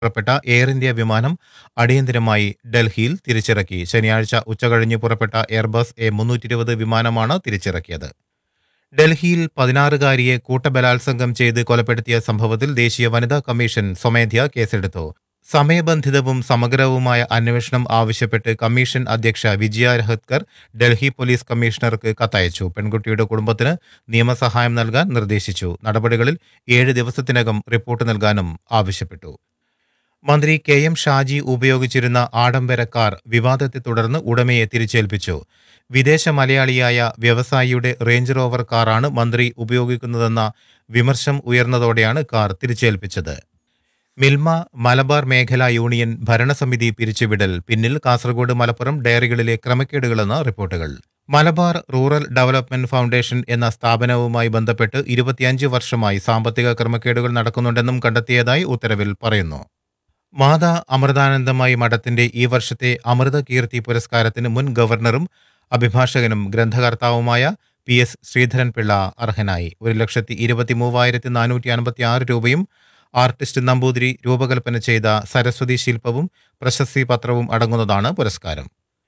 പുറപ്പെട്ട air India വിമാനം അടിയന്തരമായി ഡൽഹിയിൽ തിരിച്ചിറക്കി ശനിയാഴ്ച ഉച്ചകഴിഞ്ഞ് പുറപ്പെട്ട എയർബസ് എ മുന്നൂറ്റി ഇരുപത് വിമാനമാണ് തിരിച്ചിറക്കിയത് ഡൽഹിയിൽ പതിനാറുകാരിയെ കൂട്ടബലാത്സംഗം ചെയ്ത് കൊലപ്പെടുത്തിയ സംഭവത്തിൽ ദേശീയ വനിതാ കമ്മീഷൻ സ്വമേധ്യ കേസെടുത്തു സമയബന്ധിതവും സമഗ്രവുമായ അന്വേഷണം ആവശ്യപ്പെട്ട് കമ്മീഷൻ അധ്യക്ഷ വിജയ രഹത്കർ ഡൽഹി പോലീസ് കമ്മീഷണർക്ക് കത്തയച്ചു പെൺകുട്ടിയുടെ കുടുംബത്തിന് നിയമസഹായം നൽകാൻ നിർദ്ദേശിച്ചു നടപടികളിൽ ഏഴ് ദിവസത്തിനകം റിപ്പോർട്ട് നൽകാനും ആവശ്യപ്പെട്ടു മന്ത്രി കെ എം ഷാജി ഉപയോഗിച്ചിരുന്ന ആഡംബര കാർ വിവാദത്തെ തുടർന്ന് ഉടമയെ തിരിച്ചേൽപ്പിച്ചു വിദേശ മലയാളിയായ വ്യവസായിയുടെ റേഞ്ച് റോവർ കാറാണ് മന്ത്രി ഉപയോഗിക്കുന്നതെന്ന വിമർശം ഉയർന്നതോടെയാണ് കാർ തിരിച്ചേൽപ്പിച്ചത് മിൽമ മലബാർ മേഖലാ യൂണിയൻ ഭരണസമിതി പിരിച്ചുവിടൽ പിന്നിൽ കാസർഗോഡ് മലപ്പുറം ഡയറികളിലെ ക്രമക്കേടുകളെന്ന റിപ്പോർട്ടുകൾ മലബാർ റൂറൽ ഡെവലപ്മെന്റ് ഫൗണ്ടേഷൻ എന്ന സ്ഥാപനവുമായി ബന്ധപ്പെട്ട് ഇരുപത്തിയഞ്ച് വർഷമായി സാമ്പത്തിക ക്രമക്കേടുകൾ നടക്കുന്നുണ്ടെന്നും കണ്ടെത്തിയതായി ഉത്തരവിൽ പറയുന്നു മാതാ അമൃതാനന്ദമായി മഠത്തിന്റെ ഈ വർഷത്തെ അമൃത കീർത്തി പുരസ്കാരത്തിന് മുൻ ഗവർണറും അഭിഭാഷകനും ഗ്രന്ഥകർത്താവുമായ പി എസ് ശ്രീധരൻപിള്ള അർഹനായി ഒരു ലക്ഷത്തി ഇരുപത്തി മൂവായിരത്തി നാനൂറ്റി അൻപത്തി ആറ് രൂപയും ആർട്ടിസ്റ്റ് നമ്പൂതിരി രൂപകൽപ്പന ചെയ്ത സരസ്വതി ശില്പവും പ്രശസ്തി പത്രവും അടങ്ങുന്നതാണ് പുരസ്കാരം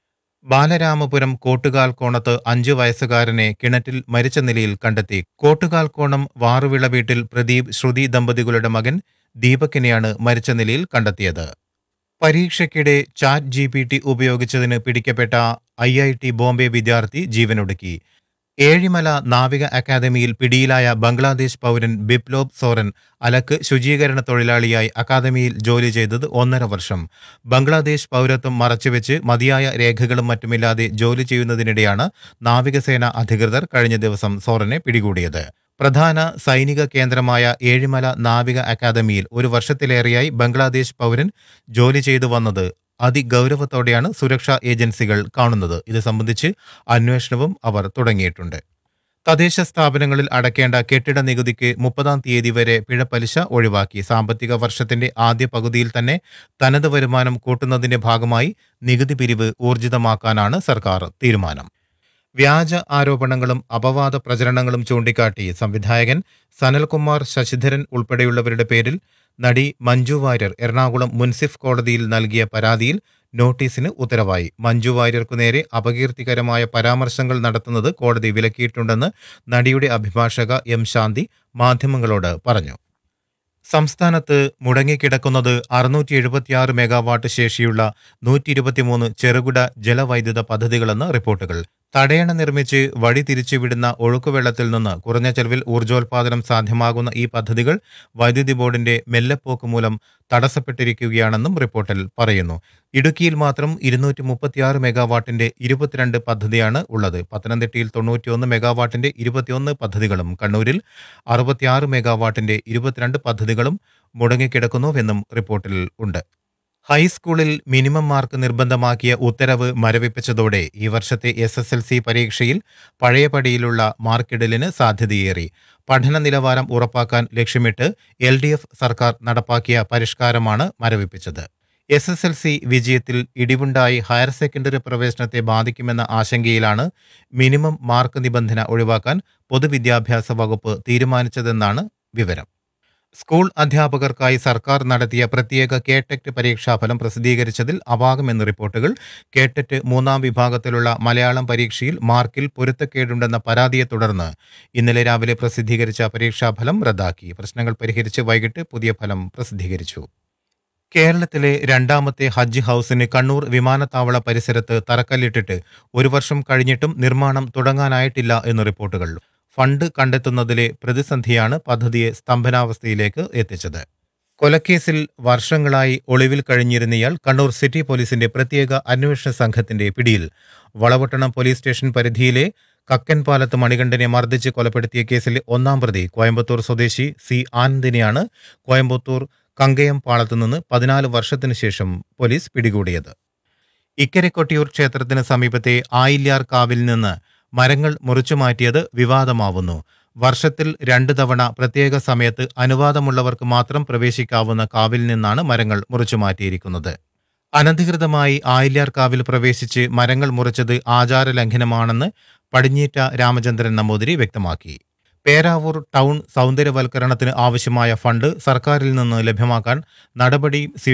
ബാലരാമപുരം കോട്ടുകാൽ കോണത്ത് അഞ്ചു വയസ്സുകാരനെ കിണറ്റിൽ മരിച്ച നിലയിൽ കണ്ടെത്തി കോട്ടുകാൽ കോണം വാറുവിള വീട്ടിൽ പ്രദീപ് ശ്രുതി ദമ്പതികളുടെ മകൻ ദീപകിനെയാണ് മരിച്ച നിലയിൽ കണ്ടെത്തിയത് പരീക്ഷയ്ക്കിടെ ചാറ്റ് ജി പി ടി ഉപയോഗിച്ചതിന് പിടിക്കപ്പെട്ട ഐ ഐ ടി ബോംബെ വിദ്യാർത്ഥി ജീവനൊടുക്കി ഏഴിമല നാവിക അക്കാദമിയിൽ പിടിയിലായ ബംഗ്ലാദേശ് പൗരൻ ബിപ്ലോബ് സോറൻ അലക്ക് ശുചീകരണ തൊഴിലാളിയായി അക്കാദമിയിൽ ജോലി ചെയ്തത് ഒന്നര വർഷം ബംഗ്ലാദേശ് പൗരത്വം മറച്ചുവെച്ച് മതിയായ രേഖകളും മറ്റുമില്ലാതെ ജോലി ചെയ്യുന്നതിനിടെയാണ് നാവികസേന അധികൃതർ കഴിഞ്ഞ ദിവസം സോറനെ പിടികൂടിയത് പ്രധാന സൈനിക കേന്ദ്രമായ ഏഴിമല നാവിക അക്കാദമിയിൽ ഒരു വർഷത്തിലേറെയായി ബംഗ്ലാദേശ് പൗരൻ ജോലി ചെയ്തു വന്നത് അതിഗൗരവത്തോടെയാണ് സുരക്ഷാ ഏജൻസികൾ കാണുന്നത് ഇത് സംബന്ധിച്ച് അന്വേഷണവും അവർ തുടങ്ങിയിട്ടുണ്ട് തദ്ദേശ സ്ഥാപനങ്ങളിൽ അടയ്ക്കേണ്ട കെട്ടിട നികുതിക്ക് മുപ്പതാം തീയതി വരെ പിഴപ്പലിശ ഒഴിവാക്കി സാമ്പത്തിക വർഷത്തിന്റെ ആദ്യ പകുതിയിൽ തന്നെ തനത് വരുമാനം കൂട്ടുന്നതിന്റെ ഭാഗമായി നികുതി പിരിവ് ഊർജിതമാക്കാനാണ് സർക്കാർ തീരുമാനം വ്യാജ ആരോപണങ്ങളും അപവാദ പ്രചരണങ്ങളും ചൂണ്ടിക്കാട്ടി സംവിധായകൻ സനൽകുമാർ ശശിധരൻ ഉൾപ്പെടെയുള്ളവരുടെ പേരിൽ നടി മഞ്ജു വാര്യർ എറണാകുളം മുൻസിഫ് കോടതിയിൽ നൽകിയ പരാതിയിൽ നോട്ടീസിന് ഉത്തരവായി മഞ്ജു വാര്യർക്കു നേരെ അപകീർത്തികരമായ പരാമർശങ്ങൾ നടത്തുന്നത് കോടതി വിലക്കിയിട്ടുണ്ടെന്ന് നടിയുടെ അഭിഭാഷക എം ശാന്തി മാധ്യമങ്ങളോട് പറഞ്ഞു സംസ്ഥാനത്ത് മുടങ്ങിക്കിടക്കുന്നത് അറുന്നൂറ്റി എഴുപത്തിയാറ് മെഗാവാട്ട് ശേഷിയുള്ള നൂറ്റി ഇരുപത്തിമൂന്ന് ചെറുകിട ജലവൈദ്യുത പദ്ധതികളെന്ന് റിപ്പോർട്ടുകൾ തടയണ നിർമ്മിച്ച് വഴി തിരിച്ചുവിടുന്ന ഒഴുക്കുവെള്ളത്തിൽ നിന്ന് കുറഞ്ഞ ചെലവിൽ ഊർജ്ജോൽപാദനം സാധ്യമാകുന്ന ഈ പദ്ധതികൾ വൈദ്യുതി ബോർഡിന്റെ മെല്ലെപ്പോക്ക് മൂലം തടസ്സപ്പെട്ടിരിക്കുകയാണെന്നും റിപ്പോർട്ടിൽ പറയുന്നു ഇടുക്കിയിൽ മാത്രം ഇരുന്നൂറ്റി മുപ്പത്തിയാറ് മെഗാവാട്ടിന്റെ ഇരുപത്തിരണ്ട് പദ്ധതിയാണ് ഉള്ളത് പത്തനംതിട്ടയിൽ തൊണ്ണൂറ്റിയൊന്ന് മെഗാവാട്ടിന്റെ ഇരുപത്തിയൊന്ന് പദ്ധതികളും കണ്ണൂരിൽ അറുപത്തിയാറ് മെഗാവാട്ടിന്റെ ഇരുപത്തിരണ്ട് പദ്ധതികളും മുടങ്ങിക്കിടക്കുന്നുവെന്നും റിപ്പോർട്ടിൽ ഉണ്ട് ഹൈസ്കൂളിൽ മിനിമം മാർക്ക് നിർബന്ധമാക്കിയ ഉത്തരവ് മരവിപ്പിച്ചതോടെ ഈ വർഷത്തെ എസ് എസ് എൽ സി പരീക്ഷയിൽ പഴയപടിയിലുള്ള മാർക്കിടലിന് സാധ്യതയേറി പഠന നിലവാരം ഉറപ്പാക്കാൻ ലക്ഷ്യമിട്ട് എൽ ഡി എഫ് സർക്കാർ നടപ്പാക്കിയ പരിഷ്കാരമാണ് മരവിപ്പിച്ചത് എസ് എസ് എൽ സി വിജയത്തിൽ ഇടിവുണ്ടായി ഹയർ സെക്കൻഡറി പ്രവേശനത്തെ ബാധിക്കുമെന്ന ആശങ്കയിലാണ് മിനിമം മാർക്ക് നിബന്ധന ഒഴിവാക്കാൻ പൊതുവിദ്യാഭ്യാസ വകുപ്പ് തീരുമാനിച്ചതെന്നാണ് വിവരം സ്കൂൾ അധ്യാപകർക്കായി സർക്കാർ നടത്തിയ പ്രത്യേക കേടെറ്റ് പരീക്ഷാഫലം പ്രസിദ്ധീകരിച്ചതിൽ അപാകമെന്ന് റിപ്പോർട്ടുകൾ കേടെറ്റ് മൂന്നാം വിഭാഗത്തിലുള്ള മലയാളം പരീക്ഷയിൽ മാർക്കിൽ പൊരുത്തക്കേടുണ്ടെന്ന പരാതിയെ തുടർന്ന് ഇന്നലെ രാവിലെ പ്രസിദ്ധീകരിച്ച പരീക്ഷാഫലം റദ്ദാക്കി പ്രശ്നങ്ങൾ പരിഹരിച്ച് വൈകിട്ട് പുതിയ ഫലം പ്രസിദ്ധീകരിച്ചു കേരളത്തിലെ രണ്ടാമത്തെ ഹജ്ജ് ഹൌസിന് കണ്ണൂർ വിമാനത്താവള പരിസരത്ത് തറക്കല്ലിട്ടിട്ട് ഒരു വർഷം കഴിഞ്ഞിട്ടും നിർമ്മാണം തുടങ്ങാനായിട്ടില്ല എന്ന് റിപ്പോർട്ടുകൾ ഫണ്ട് കണ്ടെത്തുന്നതിലെ പ്രതിസന്ധിയാണ് പദ്ധതിയെ സ്തംഭനാവസ്ഥയിലേക്ക് എത്തിച്ചത് കൊലക്കേസിൽ വർഷങ്ങളായി ഒളിവിൽ കഴിഞ്ഞിരുന്നയാൾ കണ്ണൂർ സിറ്റി പോലീസിന്റെ പ്രത്യേക അന്വേഷണ സംഘത്തിന്റെ പിടിയിൽ വളവട്ടണം പോലീസ് സ്റ്റേഷൻ പരിധിയിലെ കക്കൻപാലത്ത് മണികണ്ഠനെ മർദ്ദിച്ച് കൊലപ്പെടുത്തിയ കേസിലെ ഒന്നാം പ്രതി കോയമ്പത്തൂർ സ്വദേശി സി ആനന്ദിനെയാണ് കോയമ്പത്തൂർ കങ്കയം പാളത്തു നിന്ന് പതിനാല് വർഷത്തിനു ശേഷം പോലീസ് പിടികൂടിയത് ഇക്കരെ കൊട്ടിയൂർ ക്ഷേത്രത്തിന് സമീപത്തെ ആയില്യാർ കാവിൽ നിന്ന് മരങ്ങൾ മുറിച്ചു മാറ്റിയത് വിവാദമാവുന്നു വർഷത്തിൽ രണ്ടു തവണ പ്രത്യേക സമയത്ത് അനുവാദമുള്ളവർക്ക് മാത്രം പ്രവേശിക്കാവുന്ന കാവിൽ നിന്നാണ് മരങ്ങൾ മുറിച്ചു മാറ്റിയിരിക്കുന്നത് അനധികൃതമായി ആയില്യാർ കാവിൽ പ്രവേശിച്ച് മരങ്ങൾ മുറിച്ചത് ആചാര ലംഘനമാണെന്ന് പടിഞ്ഞീറ്റ രാമചന്ദ്രൻ നമ്പൂതിരി വ്യക്തമാക്കി പേരാവൂർ ടൗൺ സൗന്ദര്യവൽക്കരണത്തിന് ആവശ്യമായ ഫണ്ട് സർക്കാരിൽ നിന്ന് ലഭ്യമാക്കാൻ നടപടി സ്വീ